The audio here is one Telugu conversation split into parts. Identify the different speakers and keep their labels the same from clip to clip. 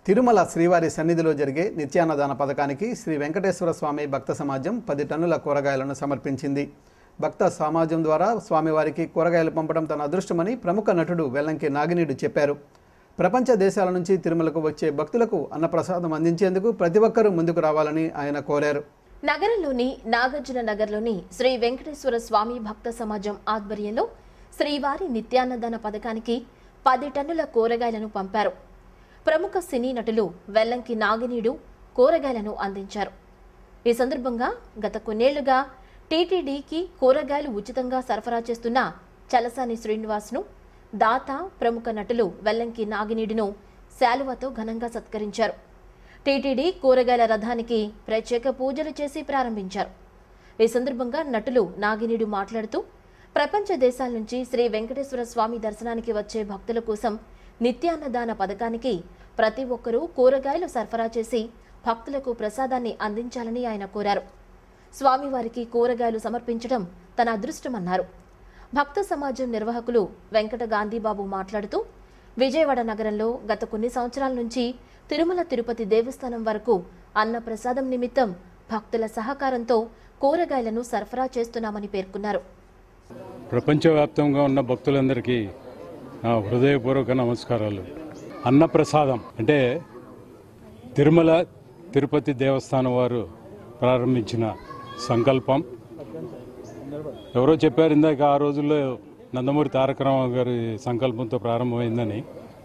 Speaker 1: తిరుమల శ్రీవారి సన్నిధిలో జరిగే నిత్యాన్నదాన పథకానికి శ్రీ వెంకటేశ్వర స్వామి భక్త సమాజం పది టన్నుల కూరగాయలను సమర్పించింది భక్త సమాజం ద్వారా స్వామివారికి కూరగాయలు పంపడం తన అదృష్టమని ప్రముఖ నటుడు వెల్లంకి నాగినీడు చెప్పారు ప్రపంచ దేశాల నుంచి తిరుమలకు వచ్చే భక్తులకు అన్నప్రసాదం అందించేందుకు ప్రతి ఒక్కరూ ముందుకు రావాలని ఆయన కోరారు
Speaker 2: నగరంలోని నాగార్జున నగర్లోని శ్రీ వెంకటేశ్వర స్వామి భక్త సమాజం ఆధ్వర్యంలో శ్రీవారి నిత్యాన్నదాన పథకానికి పది టన్నుల కూరగాయలను పంపారు ప్రముఖ సినీ నటులు వెల్లంకి నాగినీడు కూరగాయలను అందించారు ఈ సందర్భంగా గత కొన్నేళ్లుగా టీటీడీకి కూరగాయలు ఉచితంగా సరఫరా చేస్తున్న చలసాని శ్రీనివాస్ను దాత ప్రముఖ నటులు వెల్లంకి నాగినీడును శాలువతో ఘనంగా సత్కరించారు టీటీడీ కూరగాయల రథానికి ప్రత్యేక పూజలు చేసి ప్రారంభించారు ఈ సందర్భంగా నటులు నాగినీడు మాట్లాడుతూ ప్రపంచ దేశాల నుంచి శ్రీ వెంకటేశ్వర స్వామి దర్శనానికి వచ్చే భక్తుల కోసం నిత్యాన్నదాన పథకానికి ప్రతి ఒక్కరూ కూరగాయలు సరఫరా చేసి భక్తులకు ప్రసాదాన్ని అందించాలని ఆయన కోరారు స్వామివారికి కూరగాయలు సమర్పించడం తన అదృష్టమన్నారు భక్త సమాజం నిర్వాహకులు వెంకట గాంధీబాబు మాట్లాడుతూ విజయవాడ నగరంలో గత కొన్ని సంవత్సరాల నుంచి తిరుమల తిరుపతి దేవస్థానం వరకు అన్న ప్రసాదం నిమిత్తం భక్తుల సహకారంతో కూరగాయలను సరఫరా చేస్తున్నామని పేర్కొన్నారు
Speaker 3: ప్రపంచవ్యాప్తంగా ఉన్న భక్తులందరికీ నా హృదయపూర్వక నమస్కారాలు అన్నప్రసాదం అంటే తిరుమల తిరుపతి దేవస్థానం వారు ప్రారంభించిన సంకల్పం ఎవరో చెప్పారు ఇందాక ఆ రోజుల్లో నందమూరి తారక రామారావు గారి సంకల్పంతో ప్రారంభమైందని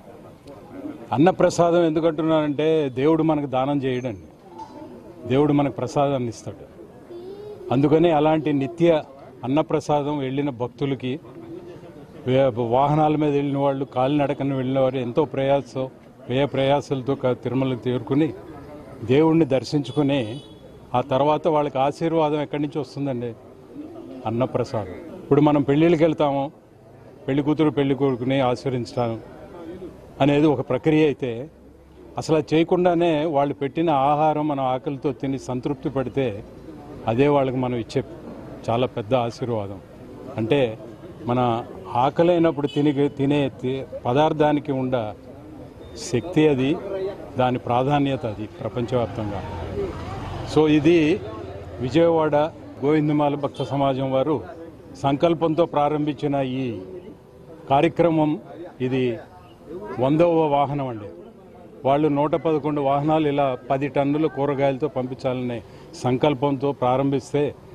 Speaker 3: అన్నప్రసాదం ఎందుకంటున్నానంటే దేవుడు మనకు దానం చేయడండి దేవుడు మనకు ప్రసాదాన్ని ఇస్తాడు అందుకని అలాంటి నిత్య అన్నప్రసాదం వెళ్ళిన భక్తులకి వే- వాహనాల మీద వెళ్ళిన వాళ్ళు కాలినడకన వెళ్ళిన వారు ఎంతో ప్రయాసం వ్యయ ప్రయాసాలతో క- తిరుమలకు చేరుకుని దేవుణ్ణి దర్శించుకుని ఆ తర్వాత వాళ్ళకి ఆశీర్వాదం ఎక్కడి నుంచి వస్తుందండి అన్నప్రసాదం ఇప్పుడు మనం పెళ్ళిళ్ళకి వెళ్తాము పెళ్లి కూతురు పెళ్లి కొడుకుని ఆశీర్వించడం అనేది ఒక ప్రక్రియ అయితే అసలు అది చేయకుండానే వాళ్ళు పెట్టిన ఆహారం మన ఆకలితో తిని సంతృప్తి పడితే అదే వాళ్ళకి మనం ఇచ్చే చాలా పెద్ద ఆశీర్వాదం అంటే మన ఆకలైనప్పుడు తిని తినే తి- పదార్థానికి ఉండ శక్తి అది దాని ప్రాధాన్యత అది ప్రపంచవ్యాప్తంగా సో ఇది విజయవాడ గోవిందమాల భక్త సమాజం వారు సంకల్పంతో ప్రారంభించిన ఈ కార్యక్రమం ఇది వందవ వాహనం అండి వాళ్ళు నూట పదకొండు వాహనాలు ఇలా పది టన్నుల కూరగాయలతో పంపించాలనే సంకల్పంతో ప్రారంభిస్తే